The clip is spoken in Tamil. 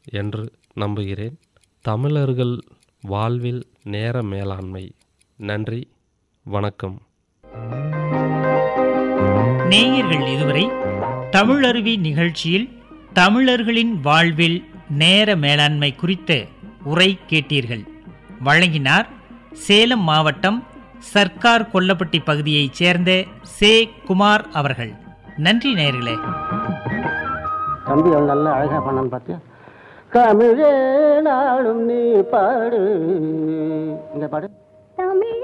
என்று நம்புகிறேன் தமிழர்கள் வாழ்வில் நேர மேலாண்மை நன்றி வணக்கம் நேயர்கள் இதுவரை தமிழருவி நிகழ்ச்சியில் தமிழர்களின் வாழ்வில் நேர மேலாண்மை குறித்த உரை கேட்டீர்கள் வழங்கினார் சேலம் மாவட்டம் சர்க்கார் கொல்லப்பட்டி பகுதியைச் சேர்ந்த சே குமார் அவர்கள் நன்றி நேயர்களே தம்பி அவன் நல்லா அழகா பண்ணான்னு பார்த்தியா தமிழே நாளும் நீ பாடு இந்த பாடு தமிழ்